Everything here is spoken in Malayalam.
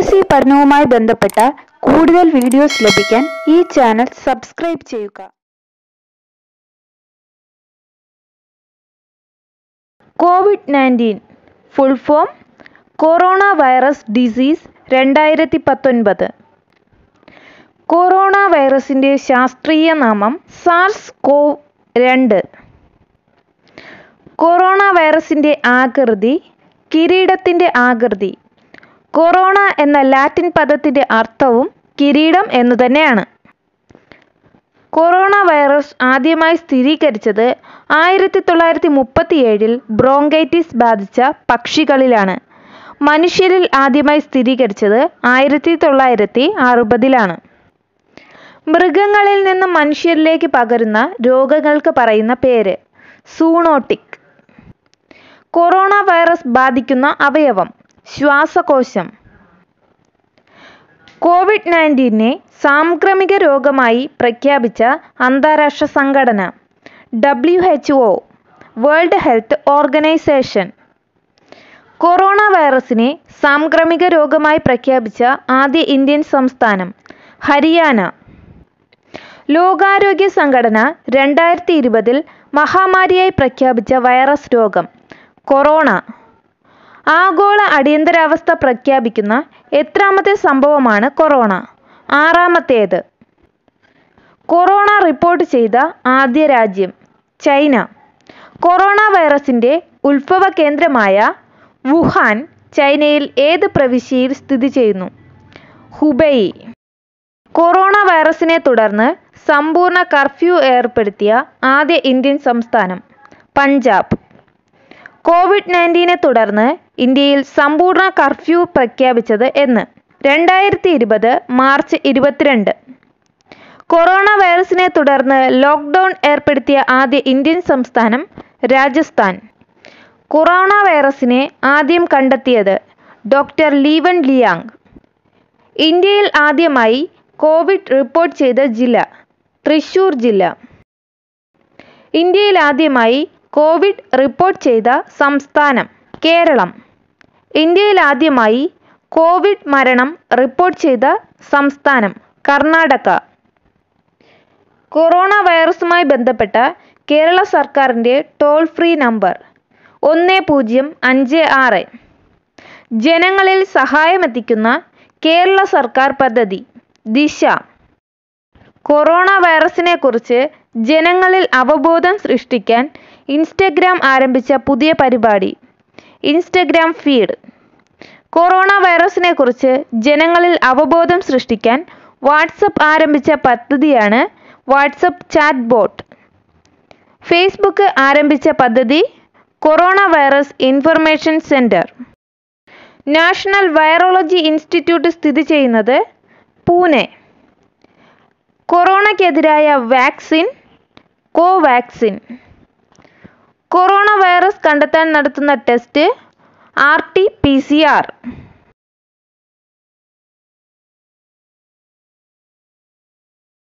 എസ് സി പഠനവുമായി ബന്ധപ്പെട്ട കൂടുതൽ വീഡിയോസ് ലഭിക്കാൻ ഈ ചാനൽ സബ്സ്ക്രൈബ് ചെയ്യുക COVID nineteen full form corona virus disease രണ്ടായിരത്തി പത്തൊൻപത് കൊറോണ വൈറസിൻ്റെ ശാസ്ത്രീയ നാമം സാർസ് കോവ് രണ്ട് കൊറോണ വൈറസിൻ്റെ ആകൃതി കിരീടത്തിൻ്റെ ആകൃതി കൊറോണ എന്ന ലാറ്റിൻ പദത്തിൻ്റെ അർത്ഥവും കിരീടം എന്നു തന്നെയാണ് കൊറോണ വൈറസ് ആദ്യമായി സ്ഥിരീകരിച്ചത് ആയിരത്തി തൊള്ളായിരത്തി മുപ്പത്തിയേഴിൽ ബ്രോങ്കൈറ്റിസ് ബാധിച്ച പക്ഷികളിലാണ് മനുഷ്യരിൽ ആദ്യമായി സ്ഥിരീകരിച്ചത് ആയിരത്തി തൊള്ളായിരത്തി അറുപതിലാണ് മൃഗങ്ങളിൽ നിന്ന് മനുഷ്യരിലേക്ക് പകരുന്ന രോഗങ്ങൾക്ക് പറയുന്ന പേര് സൂണോട്ടിക് കൊറോണ വൈറസ് ബാധിക്കുന്ന അവയവം ശ്വാസകോശം കോവിഡ് നയൻറ്റീനെ സാംക്രമിക രോഗമായി പ്രഖ്യാപിച്ച അന്താരാഷ്ട്ര സംഘടന W H O world health organization corona വൈറസിനെ സാംക്രമിക രോഗമായി പ്രഖ്യാപിച്ച ആദ്യ ഇന്ത്യൻ സംസ്ഥാനം ഹരിയാന ലോകാരോഗ്യ സംഘടന രണ്ടായിരത്തി ഇരുപതിൽ മഹാമാരിയായി പ്രഖ്യാപിച്ച വൈറസ് രോഗം കൊറോണ ആഗോള അടിയന്തരാവസ്ഥ പ്രഖ്യാപിക്കുന്ന എത്രാമത്തെ സംഭവമാണ് കൊറോണ ആറാമത്തേത് കൊറോണ റിപ്പോർട്ട് ചെയ്ത ആദ്യ രാജ്യം ചൈന കൊറോണ വൈറസിൻ്റെ ഉത്ഭവ കേന്ദ്രമായ വുഹാൻ ചൈനയിൽ ഏത് പ്രവിശ്യയിൽ സ്ഥിതി ചെയ്യുന്നു ഹുബൈ കൊറോണ വൈറസിനെ തുടർന്ന് സമ്പൂർണ്ണ കർഫ്യൂ ഏർപ്പെടുത്തിയ ആദ്യ ഇന്ത്യൻ സംസ്ഥാനം പഞ്ചാബ് കോവിഡ് നയൻറ്റീനെ തുടർന്ന് ഇന്ത്യയിൽ സമ്പൂർണ്ണ കർഫ്യൂ പ്രഖ്യാപിച്ചത് എന്ന് രണ്ടായിരത്തി ഇരുപത് മാർച്ച് ഇരുപത്തിരണ്ട് കൊറോണ വൈറസിനെ തുടർന്ന് ലോക്ക്ഡൗൺ ഏർപ്പെടുത്തിയ ആദ്യ ഇന്ത്യൻ സംസ്ഥാനം രാജസ്ഥാൻ കൊറോണ വൈറസിനെ ആദ്യം കണ്ടെത്തിയത് ഡോക്ടർ ലീവൻ ലിയാങ് ഇന്ത്യയിൽ ആദ്യമായി കോവിഡ് റിപ്പോർട്ട് ചെയ്ത ജില്ല തൃശൂർ ജില്ല ഇന്ത്യയിൽ ആദ്യമായി കോവിഡ് റിപ്പോർട്ട് ചെയ്ത സംസ്ഥാനം കേരളം ഇന്ത്യയിൽ ആദ്യമായി കോവിഡ് മരണം റിപ്പോർട്ട് ചെയ്ത സംസ്ഥാനം കർണാടക കൊറോണ വൈറസുമായി ബന്ധപ്പെട്ട കേരള സർക്കാരിൻ്റെ ടോൾ ഫ്രീ നമ്പർ ഒന്ന് പൂജ്യം അഞ്ച് ആറ് ജനങ്ങളിൽ സഹായമെത്തിക്കുന്ന കേരള സർക്കാർ പദ്ധതി ദിശ കൊറോണ വൈറസിനെ കുറിച്ച് ജനങ്ങളിൽ അവബോധം സൃഷ്ടിക്കാൻ ഇൻസ്റ്റഗ്രാം ആരംഭിച്ച പുതിയ പരിപാടി ഇൻസ്റ്റഗ്രാം ഫീഡ് കൊറോണ വൈറസിനെ കുറിച്ച് ജനങ്ങളിൽ അവബോധം സൃഷ്ടിക്കാൻ വാട്സപ്പ് ആരംഭിച്ച പദ്ധതിയാണ് വാട്സപ്പ് ചാറ്റ് ബോട്ട് ഫേസ്ബുക്ക് ആരംഭിച്ച പദ്ധതി corona virus information centre national virology institute സ്ഥിതി ചെയ്യുന്നത് പൂനെ കൊറോണയ്ക്കെതിരായ വാക്സിൻ കോവാക്സിൻ കൊറോണ വൈറസ് കണ്ടെത്താൻ നടത്തുന്ന test R T P C R